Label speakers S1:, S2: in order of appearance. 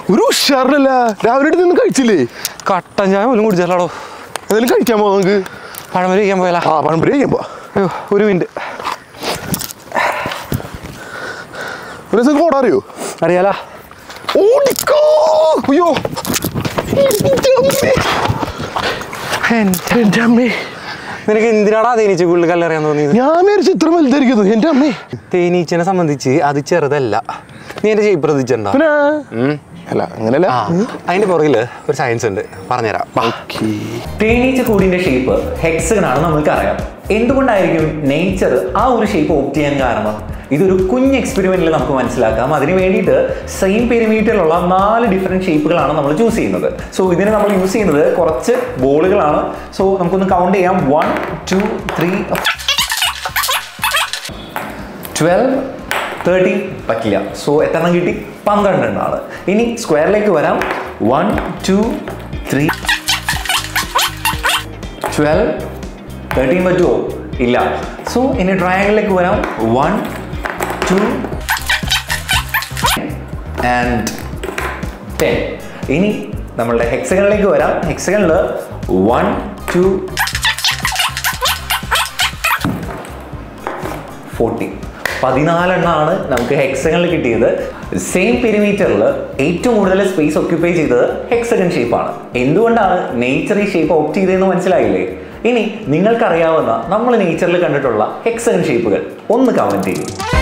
S1: ഒരു ഉഷാറിനല്ല രാവിലെ എടുത്ത് നിന്ന് കഴിച്ചില്ലേ
S2: കട്ടൻ ചായ പോലും കുടിച്ചാലോ
S1: എന്തെങ്കിലും കഴിക്കാൻ പോവാ നമുക്ക്
S2: പഴമരി കഴിക്കാൻ പോയാലോ
S1: ആ പഴംപൊരി കഴിക്കാൻ പോവാ
S2: അയ്യോ ഒരു മിനിറ്റ്
S1: ഒരു ദിവസം കോട അറിയോ
S2: അറിയാലോ
S1: ഓടിക്കോ അയ്യോ
S2: എൻ്റെ
S1: എന്റെ അമ്മേ
S2: നിനക്ക് എന്തിനാടാ തേനീച്ച കൂടുതൽ കല്ലറിയാൻ തോന്നിയത്
S1: ഞാൻ വിചാരിച്ചു ഇത്ര വലുതായിരിക്കുന്നു എന്റെ അമ്മേ
S2: തേനീച്ചനെ സംബന്ധിച്ച് അത് ചെറുതല്ല നീ എൻ്റെ ചെയ് പ്രതിച്ചിട്ടുണ്ടോ
S1: പിന്നെ അല്ല അങ്ങനല്ല
S2: ആ അതിന്റെ പുറകിൽ ഒരു സയൻസ് ഉണ്ട് പറഞ്ഞുതരാം
S1: ഓക്കേ.
S3: തേനീച്ച കൂടിന്റെ ഷേപ്പ് ഹെക്സഗൺ ആണ് നമ്മൾക്ക് അറിയാം എന്തുകൊണ്ടായിരിക്കും നേച്ചർ ആ ഒരു ഷേപ്പ് ഓപ്റ്റ് ചെയ്യാൻ കാരണം ഇതൊരു കുഞ്ഞ് എക്സ്പെരിമെന്റിൽ നമുക്ക് മനസ്സിലാക്കാം അതിന് വേണ്ടിയിട്ട് സെയിം പെരിമീറ്ററിലുള്ള നാല് ഡിഫറെൻറ്റ് ഷേപ്പുകളാണ് നമ്മൾ ചൂസ് ചെയ്യുന്നത് സോ ഇതിന് നമ്മൾ യൂസ് ചെയ്യുന്നത് കുറച്ച് ബോളുകളാണ് സോ നമുക്കൊന്ന് കൗണ്ട് ചെയ്യാം one two three twelve thirteen പറ്റില്ല സോ എത്രണ്ണം കിട്ടി പന്ത്രണ്ടെണ്ണമാണ് ഇനി സ്ക്വയറിലേക്ക് വരാം one two three twelve thirteen പറ്റുമോ ഇല്ല സോ ഇനി ട്രയാങ്കിളിലേക്ക് വരാം വൺ ടു ആൻഡ് ടെൻ ഇനി നമ്മളുടെ ഹെക്സഗണിലേക്ക് വരാം ഹെക്സഗണിൽ വൺ ടു ഫോർട്ടി പതിനാലെണ്ണമാണ് നമുക്ക് ഹെക്സഗണിൽ കിട്ടിയത് സെയിം പെരിമീറ്ററിൽ ഏറ്റവും കൂടുതൽ സ്പേസ് ഒക്യുപ്പൈ ചെയ്തത് ഹെക്സഗൺ ഷേപ്പാണ് എന്തുകൊണ്ടാണ് നേച്ചർ ഈ ഷേപ്പ് ഓപ്റ്റ് ചെയ്തതെന്ന് മനസ്സിലായില്ലേ ഇനി നിങ്ങൾക്കറിയാവുന്ന നമ്മൾ നേച്ചറിൽ കണ്ടിട്ടുള്ള ഹെക്സഗൺ ഷേപ്പുകൾ ഒന്ന് കമൻറ്റ് ചെയ്യും